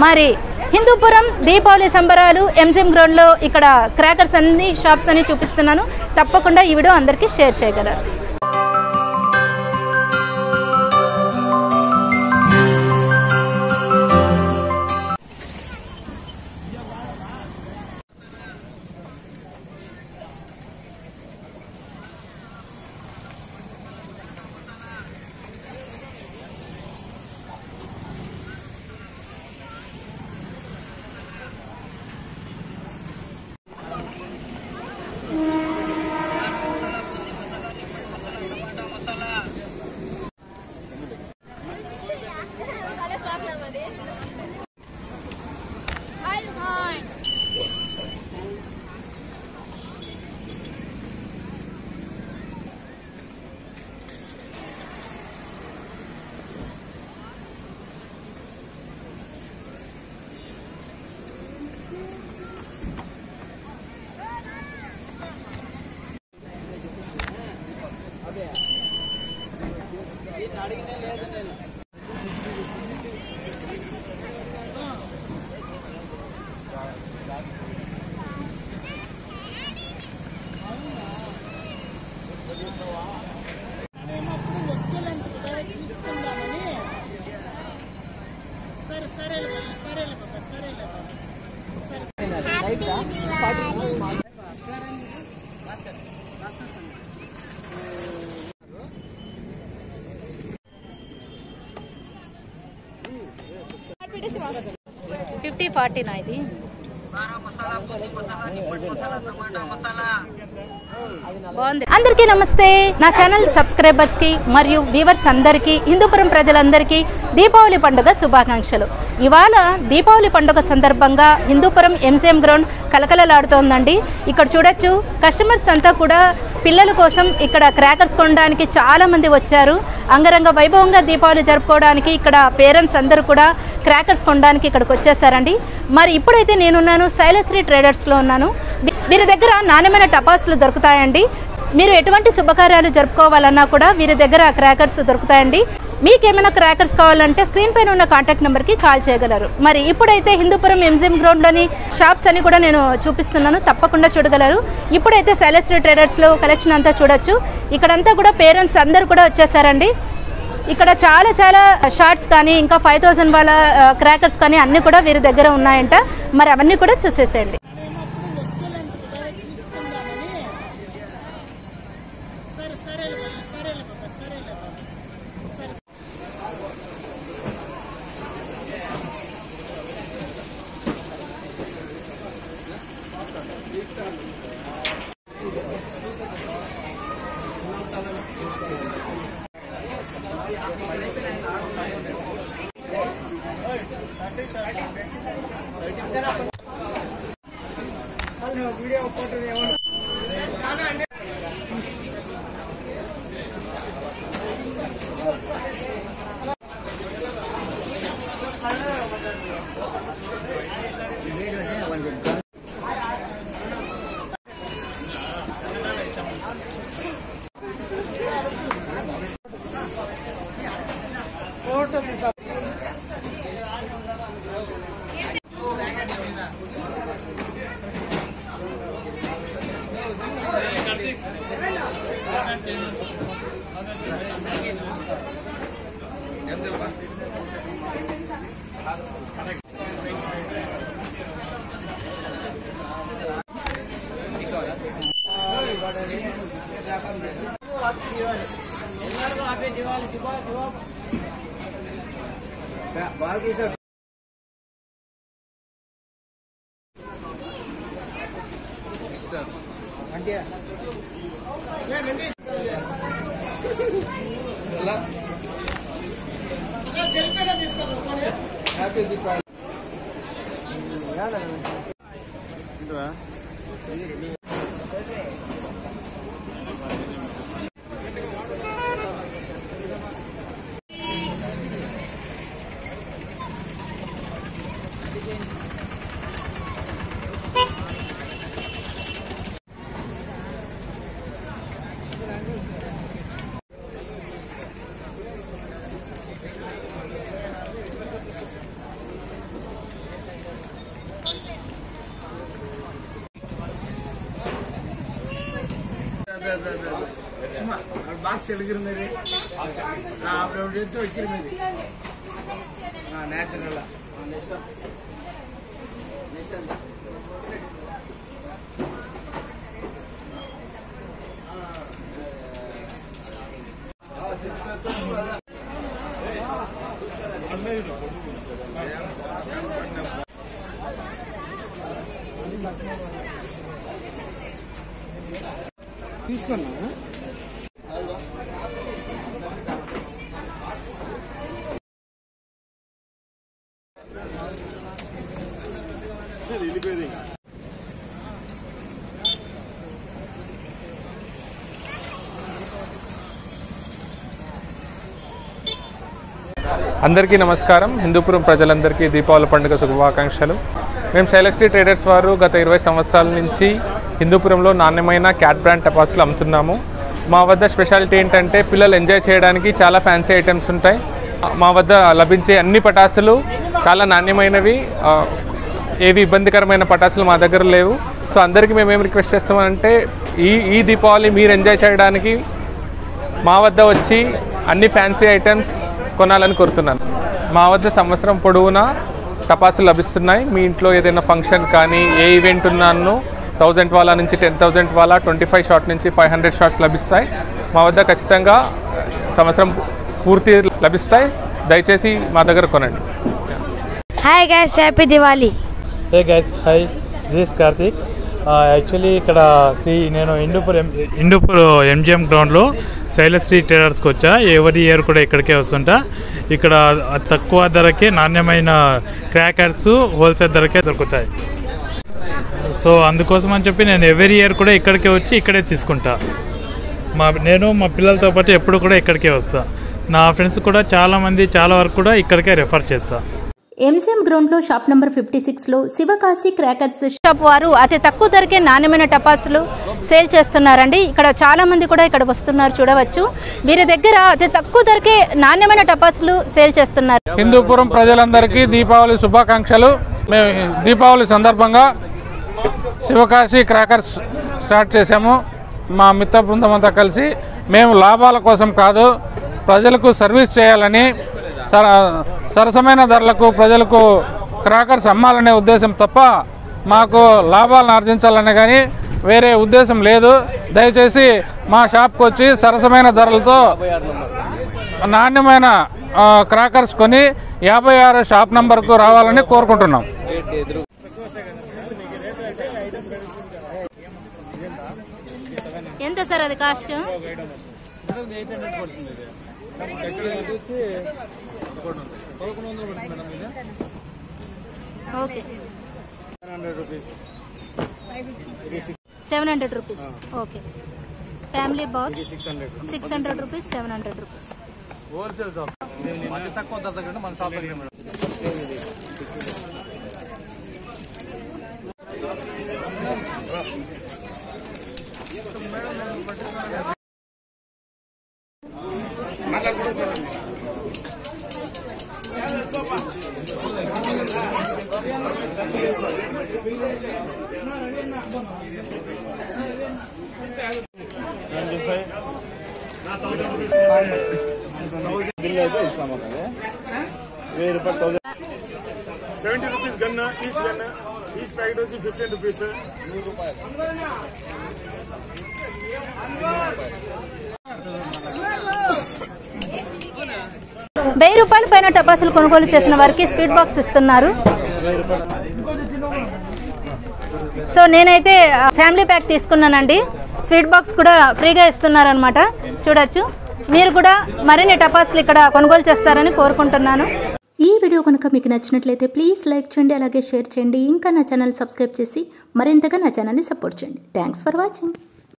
మరి హిందూపురం దీపావళి సంబరాలు ఎంజిఎం గ్రౌండ్లో ఇక్కడ క్రాకర్స్ అన్ని షాప్స్ అన్ని చూపిస్తున్నాను తప్పకుండా ఈ వీడియో అందరికీ షేర్ చేయగలరు ఫిఫ్టీ ఫార్టీనా ఇది బాగుంది అందరికీ నమస్తే నా ఛానల్ సబ్స్క్రైబర్స్ కి మరియు వ్యూవర్స్ అందరికీ హిందూపురం ప్రజలందరికీ దీపావళి పండుగ శుభాకాంక్షలు ఇవాళ దీపావళి పండుగ సందర్భంగా హిందూపురం ఎంసీఎం గ్రౌండ్ కలకలలాడుతోందండి ఇక్కడ చూడొచ్చు కస్టమర్స్ అంతా కూడా పిల్లల కోసం ఇక్కడ క్రాకర్స్ కొనడానికి చాలా మంది వచ్చారు అంగరంగ వైభవంగా దీపావళి జరుపుకోవడానికి ఇక్కడ పేరెంట్స్ అందరూ కూడా క్రాకర్స్ కొనడానికి ఇక్కడికి వచ్చేసారండి మరి ఇప్పుడైతే నేనున్నాను శైలశ్రీ ట్రేడర్స్లో ఉన్నాను వీ- వీరి దగ్గర నాణ్యమైన టపాసులు దొరుకుతాయండి మీరు ఎటువంటి శుభకార్యాలు జరుపుకోవాలన్నా కూడా వీరి దగ్గర క్రాకర్స్ దొరుకుతాయండి మీకు ఏమైనా క్రాకర్స్ కావాలంటే స్క్రీన్ పైన ఉన్న కాంటాక్ట్ నెంబర్కి కాల్ చేయగలరు మరి ఇప్పుడైతే హిందూపురం ఎంజిఎం గ్రౌండ్లోని షాప్స్ అని కూడా నేను చూపిస్తున్నాను తప్పకుండా చూడగలరు ఇప్పుడైతే శైలశ్రీ ట్రేడర్స్లో కలెక్షన్ అంతా చూడొచ్చు ఇక్కడంతా కూడా పేరెంట్స్ అందరూ కూడా వచ్చేసారండి ఇక్కడ చాలా చాలా షార్ట్స్ కానీ ఇంకా ఫైవ్ థౌసండ్ వాళ్ళ క్రాకర్స్ కానీ అన్నీ కూడా వీరి దగ్గర ఉన్నాయంట మరి అవన్నీ కూడా చూసేసేయండి அது அது அது அது சும்மா பாக்ஸ் எடுக்கிற மாதிரி ஆ, அப்படி அப்படி எடுத்து வைக்கிற மாதிரி ஆ நேச்சுரலா తీసుకున్నా అందరికీ నమస్కారం హిందూపురం ప్రజలందరికీ దీపావళి పండుగ శుభాకాంక్షలు మేము శైలశ్రీ ట్రేడర్స్ వారు గత ఇరవై సంవత్సరాల నుంచి హిందూపురంలో నాణ్యమైన క్యాట్ బ్రాండ్ టపాసులు అమ్ముతున్నాము మా వద్ద స్పెషాలిటీ ఏంటంటే పిల్లలు ఎంజాయ్ చేయడానికి చాలా ఫ్యాన్సీ ఐటమ్స్ ఉంటాయి మా వద్ద లభించే అన్ని పటాసులు చాలా నాణ్యమైనవి ఆ, ఏవి ఇబ్బందికరమైన పటాసులు మా దగ్గర లేవు సో అందరికీ మేము ఏం రిక్వెస్ట్ చేస్తామంటే ఈ ఈ దీపావళి మీరు ఎంజాయ్ చేయడానికి మా వద్ద వచ్చి అన్ని ఫ్యాన్సీ ఐటమ్స్ కొనాలని కోరుతున్నాను మా వద్ద సంవత్సరం పొడవునా టపాసులు లభిస్తున్నాయి మీ ఇంట్లో ఏదైనా ఫంక్షన్ కానీ ఏ ఈవెంట్ ఉన్నాను థౌజండ్ వాళ్ళ నుంచి టెన్ థౌజండ్ వాళ్ళ ట్వంటీ ఫైవ్ షార్ట్ నుంచి ఫైవ్ హండ్రెడ్ షార్ట్స్ లభిస్తాయి మా వద్ద ఖచ్చితంగా సంవత్సరం పూర్తి లభిస్తాయి దయచేసి మా దగ్గర కొనండి hi guys happy Diwali hey guys hi this Karthik actually ఇక్కడ శ్రీ నేను ఇండూపూర్ ఎం ఇండూపూర్ ఎంజిఎం గ్రౌండ్లో శైలశ్రీ టైలర్స్కి వచ్చా ఎవరి ఇయర్ కూడా ఇక్కడికే వస్తుంటా ఇక్కడ అతి తక్కువ ధరకే నాణ్యమైన క్రాకర్స్ హోల్సేల్ ధరకే దొరుకుతాయి సో అందుకోసం అని చెప్పి నేను ఎవరి ఇయర్ కూడా ఇక్కడికే వచ్చి ఇక్కడే తీసుకుంటా మా నేను మా పిల్లలతో పాటు ఎప్పుడు కూడా ఇక్కడికే వస్తా నా ఫ్రెండ్స్ కూడా చాలామంది చాలా వరకు కూడా ఇక్కడికే రెఫర్ చేస్తా ఎంసీఎం గ్రౌండ్లో షాప్ నెంబర్ ఫిఫ్టీ సిక్స్లో శివకాశి క్రాకర్స్ షాప్ వారు అతి తక్కువ ధరకే నాణ్యమైన టపాసులు సేల్ చేస్తున్నారండి ఇక్కడ చాలా మంది కూడా ఇక్కడ వస్తున్నారు చూడవచ్చు వీరి దగ్గర అతి తక్కువ ధరకే నాణ్యమైన టపాసులు సేల్ చేస్తున్నారు హిందూపురం ప్రజలందరికీ దీపావళి శుభాకాంక్షలు మేము దీపావళి సందర్భంగా శివకాశి క్రాకర్స్ స్టార్ట్ చేశాము మా మిత్ర బృందం అంతా కలిసి మేము లాభాల కోసం కాదు ప్రజలకు సర్వీస్ చేయాలని సర సరసమైన ధరలకు ప్రజలకు క్రాకర్స్ అమ్మాలనే ఉద్దేశం తప్ప మాకు లాభాలను ఆర్జించాలని కానీ వేరే ఉద్దేశం లేదు దయచేసి మా షాప్కి వచ్చి సరసమైన ధరలతో నాణ్యమైన ఆ, క్రాకర్స్ కొని యాభై ఆరు షాప్ నంబర్కు రావాలని కోరుకుంటున్నాం ఎంత సార్ అది cost okay seven hundred rupees okay family box six hundred rupees seven hundred rupees అతి తక్కువ ధర దగ్గర మన షాప్ దగ్గర మేడం సెవెంటీ రూపీస్ గన్న ఈచ్ గన్న ఈచ్ ప్యాకెట్ వచ్చి ఫిఫ్టీన్ రూపీస్ వెయ్యి రూపాయల పైన టపాసులు కొనుగోలు చేసిన వారికి స్వీట్ బాక్స్ ఇస్తున్నారు సో నేనైతే ఆ, ఫ్యామిలీ ప్యాక్ తీసుకున్నానండి స్వీట్ బాక్స్ కూడా ఫ్రీగా ఇస్తున్నారనమాట చూడొచ్చు మీరు కూడా మరిన్ని టపాసులు ఇక్కడ కొనుగోలు చేస్తారని కోరుకుంటున్నాను ఈ వీడియో కనుక మీకు నచ్చినట్లయితే ప్లీజ్ లైక్ చేయండి అలాగే షేర్ చేయండి ఇంకా నా ఛానల్ సబ్స్క్రైబ్ చేసి మరింతగా నా ఛానల్ని సపోర్ట్ చేయండి థ్యాంక్స్ ఫర్ వాచింగ్